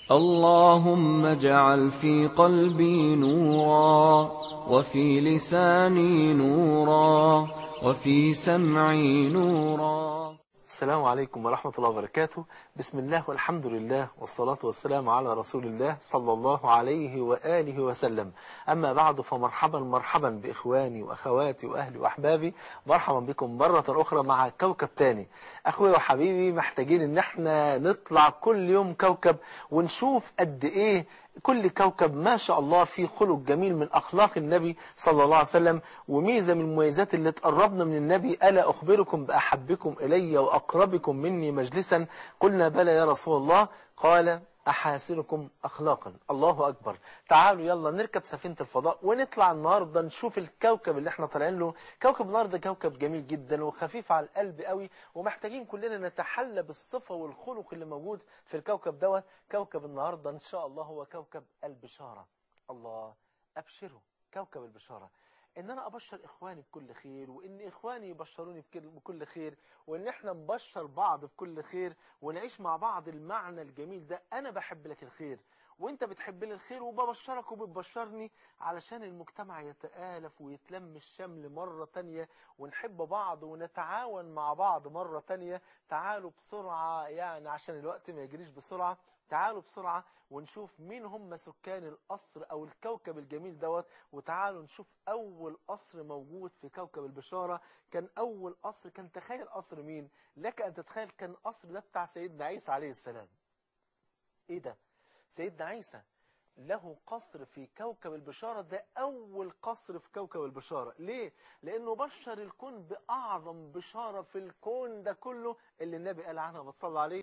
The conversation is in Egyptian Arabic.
اللهم اجعل في قلبي نورا وفي لساني نورا وفي سمعي نورا السلام عليكم ورحمة الله وبركاته بسم الله والحمد لله والصلاة والسلام على رسول الله صلى الله عليه وآله وسلم أما بعد فمرحبا مرحبا بإخواني وأخواتي وأهلي وأحبابي مرحبا بكم مرة أخرى مع كوكب تاني أخوي وحبيبي محتاجين إن احنا نطلع كل يوم كوكب ونشوف قد إيه كل كوكب ما شاء الله فيه خلق جميل من أخلاق النبي صلى الله عليه وسلم وميزة من المميزات اللي تقربنا من النبي ألا أخبركم بأحبكم إلي وأقربكم مني مجلسا قلنا بلى يا رسول الله قال أحاسنكم أخلاقا الله أكبر تعالوا يلا نركب سفينة الفضاء ونطلع النهاردة نشوف الكوكب اللي احنا طالعين له كوكب النهاردة كوكب جميل جدا وخفيف على القلب قوي ومحتاجين كلنا نتحلى بالصفة والخلق اللي موجود في الكوكب دوت كوكب النهاردة إن شاء الله هو كوكب البشارة الله أبشروا كوكب البشارة ان انا ابشر اخواني بكل خير وان اخواني يبشروني بكل- بكل خير وان احنا نبشر بعض بكل خير ونعيش مع بعض المعنى الجميل ده انا بحب لك الخير وانت بتحب لي الخير وببشرك وبتبشرني علشان المجتمع يتآلف ويتلم الشمل مرة تانية ونحب بعض ونتعاون مع بعض مرة تانية تعالوا بسرعة يعني عشان الوقت ما يجريش بسرعة تعالوا بسرعة ونشوف مين هم سكان القصر او الكوكب الجميل دوت وتعالوا نشوف اول قصر موجود في كوكب البشارة كان اول قصر كان تخيل قصر مين لك ان تتخيل كان قصر ده بتاع سيدنا عيسى عليه السلام ايه ده سيدنا عيسى له قصر في كوكب البشارة ده أول قصر في كوكب البشارة ليه؟ لأنه بشر الكون بأعظم بشارة في الكون ده كله اللي النبي قال عنها بتصلى عليه